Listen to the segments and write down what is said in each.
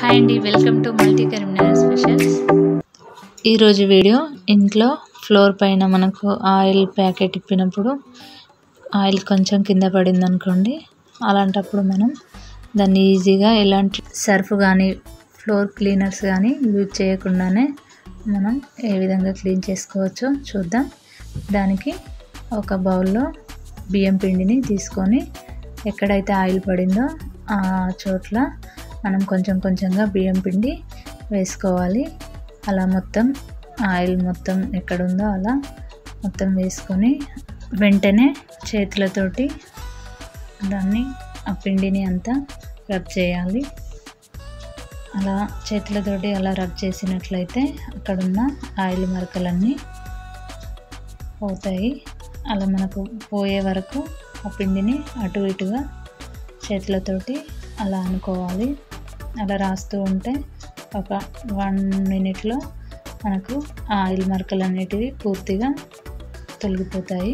hi అండి welcome to multi Karimnagar specials ఈరోజు video ఇంట్లో ఫ్లోర్ పైన మనకు ఆయిల్ ప్యాకెట్ ఇప్పినప్పుడు ఆయిల్ కొంచెం కింద పడింది అనుకోండి అలాంటప్పుడు మనం దాన్ని ఈజీగా ఎలాంటి సర్ఫ్ కానీ ఫ్లోర్ క్లీనర్స్ కానీ యూజ్ చేయకుండానే మనం ఏ విధంగా క్లీన్ చేసుకోవచ్చో చూద్దాం దానికి ఒక బౌల్లో బియ్యం పిండిని తీసుకొని ఎక్కడైతే ఆయిల్ పడిందో ఆ చోట్ల మనం కొంచెం కొంచెంగా బియ్యం పిండి వేసుకోవాలి అలా మొత్తం ఆయిల్ మొత్తం ఎక్కడుందో అలా మొత్తం వేసుకొని వెంటనే చేతులతోటి దాన్ని ఆ పిండిని అంతా రబ్ చేయాలి అలా చేతులతోటి అలా రబ్ చేసినట్లయితే అక్కడున్న ఆయిల్ మరకలన్నీ పోతాయి అలా మనకు పోయే వరకు ఆ పిండిని అటు ఇటుగా చేతులతోటి అలా అనుకోవాలి అలా రాస్తూ ఉంటే ఒక వన్ మినిట్లో మనకు ఆ ఆయిల్ మరకలు అనేటివి పూర్తిగా తొలగిపోతాయి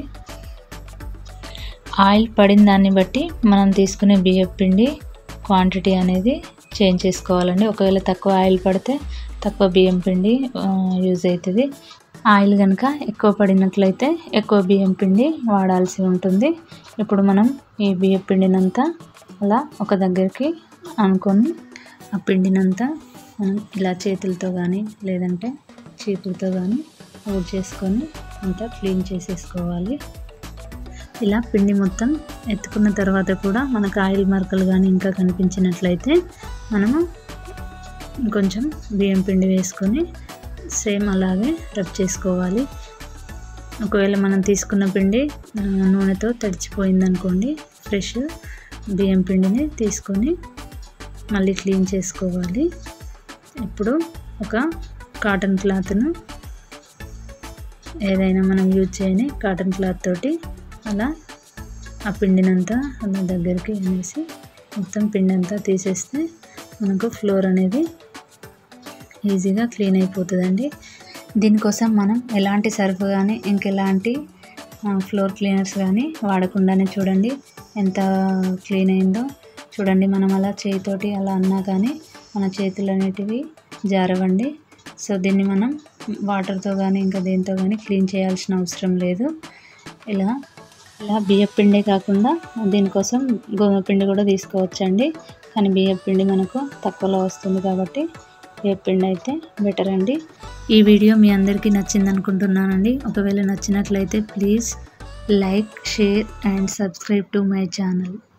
ఆయిల్ పడిన దాన్ని బట్టి మనం తీసుకునే బియ్యం పిండి క్వాంటిటీ అనేది చేంజ్ చేసుకోవాలండి ఒకవేళ తక్కువ ఆయిల్ పడితే తక్కువ బియ్యం పిండి యూజ్ అవుతుంది ఆయిల్ కనుక ఎక్కువ పడినట్లయితే ఎక్కువ బియ్యం పిండి వాడాల్సి ఉంటుంది ఇప్పుడు మనం ఈ బియ్యం పిండినంతా అలా ఒక దగ్గరికి అనుకొని ఆ పిండినంతా మనం ఇలా చేతులతో కానీ లేదంటే చీపులతో కానీ ఊడ్ చేసుకొని అంతా క్లీన్ చేసేసుకోవాలి ఇలా పిండి మొత్తం ఎత్తుకున్న తర్వాత కూడా మనకు ఆయిల్ మరకలు కానీ ఇంకా కనిపించినట్లయితే మనము కొంచెం బియ్యం పిండి వేసుకొని సేమ్ అలాగే రబ్ చేసుకోవాలి ఒకవేళ మనం తీసుకున్న పిండి నూనెతో తడిచిపోయింది అనుకోండి ఫ్రెష్ బియ్యం పిండిని తీసుకొని మళ్ళీ క్లీన్ చేసుకోవాలి ఇప్పుడు ఒక కాటన్ క్లాత్ను ఏదైనా మనం యూజ్ చేయని కాటన్ క్లాత్ తోటి అలా ఆ పిండినంతా అలా దగ్గరికి అనేసి మొత్తం పిండి అంతా తీసేస్తే మనకు ఫ్లోర్ అనేది ఈజీగా క్లీన్ అయిపోతుందండి దీనికోసం మనం ఎలాంటి సర్ఫ్ కానీ ఇంకెలాంటి ఫ్లోర్ క్లీనర్స్ కానీ వాడకుండానే చూడండి ఎంత క్లీన్ అయిందో చూడండి మనం అలా చేతితోటి అలా అన్నా కానీ మన చేతులు అనేటివి జారవండి సో దీన్ని మనం వాటర్తో కానీ ఇంకా దేంతో కానీ క్లీన్ చేయాల్సిన అవసరం లేదు ఇలా ఇలా బియ్య పిండే కాకుండా దీనికోసం గోధుమ పిండి కూడా తీసుకోవచ్చండి కానీ బియ్య పిండి మనకు తక్కువలో వస్తుంది కాబట్టి బియ్య పిండి అయితే బెటర్ అండి ఈ వీడియో మీ అందరికీ నచ్చింది అనుకుంటున్నానండి ఒకవేళ నచ్చినట్లయితే please like share and subscribe to my channel